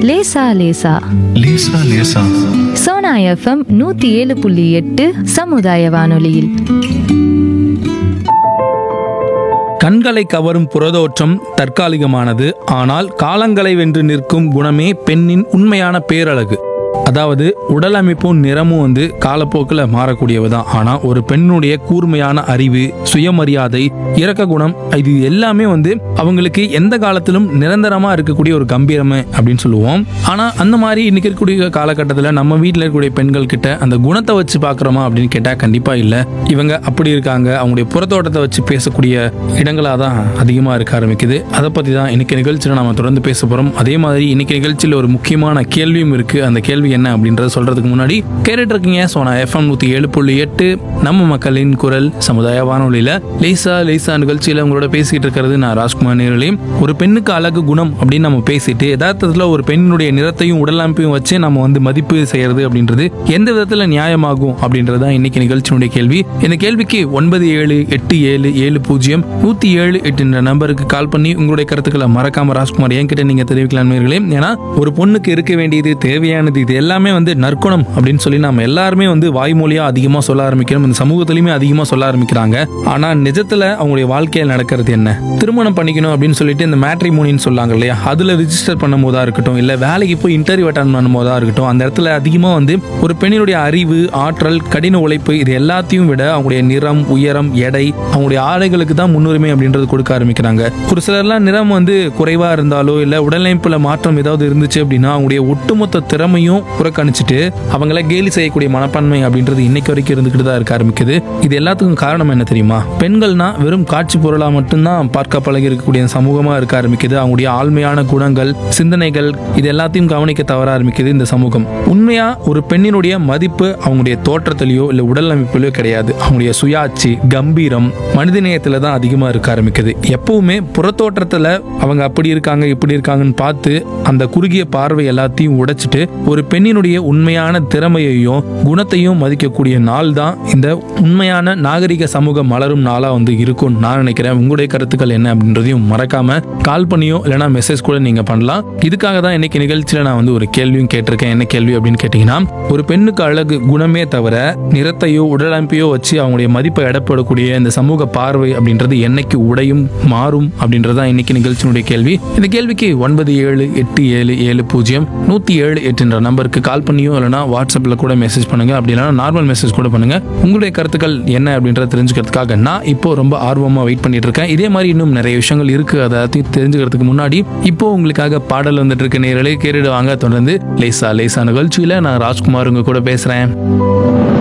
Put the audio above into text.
லேசா லேசா லேசா லேசா சோனா எஃப்எம் நூத்தி ஏழு புள்ளி எட்டு சமுதாய வானொலியில் கண்களை கவரும் புறதோற்றம் தற்காலிகமானது ஆனால் காலங்களை வென்று நிற்கும் குணமே பெண்ணின் உண்மையான பேரழகு அதாவது உடல் அமைப்பும் நிறமும் வந்து காலப்போக்கில் மாறக்கூடியவை தான் ஆனால் ஒரு பெண்ணுடைய கூர்மையான அறிவு சுயமரியாதை இரக்க குணம் இது எல்லாமே வந்து அவங்களுக்கு எந்த காலத்திலும் நிரந்தரமாக இருக்கக்கூடிய ஒரு கம்பீரமே அப்படின்னு சொல்லுவோம் ஆனால் அந்த மாதிரி இன்னைக்கு இருக்கக்கூடிய காலகட்டத்தில் நம்ம வீட்டில் இருக்கக்கூடிய பெண்கள் கிட்ட அந்த குணத்தை வச்சு பார்க்குறோமா அப்படின்னு கேட்டால் கண்டிப்பாக இல்லை இவங்க அப்படி இருக்காங்க அவங்களுடைய புறத்தோட்டத்தை வச்சு பேசக்கூடிய இடங்களாக தான் அதிகமாக இருக்க ஆரம்பிக்குது அதை பற்றி தான் இன்னைக்கு நிகழ்ச்சியில் நம்ம தொடர்ந்து பேச போகிறோம் அதே மாதிரி இன்னைக்கு நிகழ்ச்சியில் ஒரு முக்கியமான கேள்வியும் இருக்குது அந்த கேள்வி என்ன அப்படின்றத சொல்கிறதுக்கு முன்னாடி கேட்டுட்டு இருக்கீங்க ஸோ நான் எஃப்எம் நூற்றி ஏழு புள்ளி எட்டு நம்ம மக்களின் குரல் சமுதாய வானொலியில் லேசா லேசா நிகழ்ச்சியில் உங்களோட பேசிக்கிட்டு இருக்கிறது நான் ராஜ்குமார் நேரலையும் ஒரு பெண்ணுக்கு அழகு குணம் அப்படின்னு நம்ம பேசிட்டு யதார்த்தத்தில் ஒரு பெண்ணுடைய நிறத்தையும் உடலமைப்பையும் வச்சு நம்ம வந்து மதிப்பு செய்யறது அப்படின்றது எந்த விதத்தில் நியாயமாகும் அப்படின்றது தான் இன்னைக்கு நிகழ்ச்சியினுடைய கேள்வி இந்த கேள்விக்கு ஒன்பது ஏழு எட்டு ஏழு ஏழு பூஜ்ஜியம் நூற்றி ஏழு எட்டுன்ற நம்பருக்கு கால் பண்ணி உங்களுடைய கருத்துக்களை மறக்காம ராஜ்குமார் என்கிட்ட நீங்க தெரிவிக்கலாம் நேயர்களே ஏன்னா ஒரு பொண்ணுக்கு இருக்க வேண்டியது தேவையானது இது எல்லாமே வந்து நற்குணம் அப்படின்னு சொல்லி நம்ம எல்லாருமே வந்து வாய்மொழியா அதிகமாக சொல்ல ஆரம்பிக்கிறோம் இந்த சமூகத்திலையுமே அதிகமாக சொல்ல ஆரம்பிக்கிறாங்க ஆனா நிஜத்துல அவங்களுடைய வாழ்க்கையில் நடக்கிறது என்ன திருமணம் பண்ணிக்கணும் அப்படின்னு சொல்லிட்டு இந்த மேட்ரிமோனின்னு சொல்லாங்க இல்லையா அதுல ரிஜிஸ்டர் பண்ணும் போதா இருக்கட்டும் இல்ல வேலைக்கு போய் இன்டர்வியூ அட்டன் பண்ணும் போதா இருக்கட்டும் அந்த இடத்துல அதிகமா வந்து ஒரு பெண்ணினுடைய அறிவு ஆற்றல் கடின உழைப்பு இது எல்லாத்தையும் விட அவங்களுடைய நிறம் உயரம் எடை அவங்களுடைய ஆடைகளுக்கு தான் முன்னுரிமை அப்படின்றது கொடுக்க ஆரம்பிக்கிறாங்க ஒரு சிலர்லாம் நிறம் வந்து குறைவா இருந்தாலோ இல்ல உடலமைப்புல மாற்றம் ஏதாவது இருந்துச்சு அப்படின்னா அவங்களுடைய ஒட்டுமொத்த திறமையும் புறக்கணிச்சிட்டு அவங்கள கேலி செய்யக்கூடிய மனப்பான்மை அப்படின்றது இன்னைக்கு வரைக்கும் இருந்துகிட்டு தான் இருக்க ஆரம்பிக்குது இது எல்லாத்துக்கும் காரணம் என்ன தெரியுமா பெண்கள்னா வெறும் காட்சி பொருளா மட்டும்தான் பார்க்க பழகி இருக்கக்கூடிய சமூகமா இருக்க ஆரம்பிக்குது அவங்களுடைய ஆழ்மையான குணங்கள் சிந்தனைகள் இது எல்லாத்தையும் கவனிக்க தவற ஆரம்பிக்குது இந்த சமூகம் உண்மையா ஒரு பெண்ணினுடைய மதிப்பு அவங்களுடைய தோற்றத்திலேயோ இல்ல உடல் அமைப்பிலோ கிடையாது அவங்களுடைய சுயாட்சி கம்பீரம் மனிதநேயத்துல தான் அதிகமா இருக்க ஆரம்பிக்குது எப்பவுமே புறத்தோற்றத்துல அவங்க அப்படி இருக்காங்க இப்படி இருக்காங்கன்னு பார்த்து அந்த குறுகிய பார்வை எல்லாத்தையும் உடைச்சிட்டு ஒரு பெண்ணினுடைய உண்மையான திறமையையும் குணத்தையும் மதிக்கக்கூடிய நாள் தான் இந்த உண்மையான நாகரிக சமூகம் மலரும் நாளா வந்து இருக்கும் நான் நினைக்கிறேன் உங்களுடைய கருத்துக்கள் என்ன அப்படின்றதையும் மறக்காம கால் பண்ணியோ இல்லைனா மெசேஜ் கூட நீங்க பண்ணலாம் இதுக்காக தான் இன்னைக்கு நிகழ்ச்சியில நான் வந்து ஒரு கேள்வியும் கேட்டிருக்கேன் என்ன கேள்வி அப்படின்னு கேட்டீங்கன்னா ஒரு பெண்ணுக்கு அழகு குணமே தவிர நிறத்தையோ உடலமைப்பையோ வச்சு அவங்களுடைய மதிப்பை எடப்படக்கூடிய இந்த சமூக பார்வை அப்படின்றது என்னைக்கு உடையும் மாறும் அப்படின்றது தான் இன்னைக்கு நிகழ்ச்சியினுடைய கேள்வி இந்த கேள்விக்கு ஒன்பது ஏழு எட்டு ஏழு ஏழு பூஜ்ஜியம் நூத்தி ஏழு எட்டுன்ற நம்பருக்கு கால் பண்ணியோ இல்லைனா வாட்ஸ்அப்ல கூட மெசேஜ் பண்ணுங்க அப்படி இல்லைனா நார்மல் மெசேஜ் கூட பண்ணுங்க உங்களுடைய கருத்துக்கள் என்ன அப்படின்றத தெரிஞ்சுக்கிறதுக்காக நான் இப்போ ரொம்ப ஆர்வமா வெயிட் பண்ணிட்டு இருக்கேன் இதே மாதிரி இன்னும் நிறைய விஷயங்கள் இருக்கு அதை தெரிஞ்சுக்கிறதுக்கு முன்னாடி இப்போ உங்களுக்காக பாடல் வந்துட்டு இருக்க நேரலே கேட்டுடுவாங்க தொடர்ந்து லேசா லேசா நிகழ்ச்சியில நான் ராஜ்குமார் உங்க கூட பேசுறேன்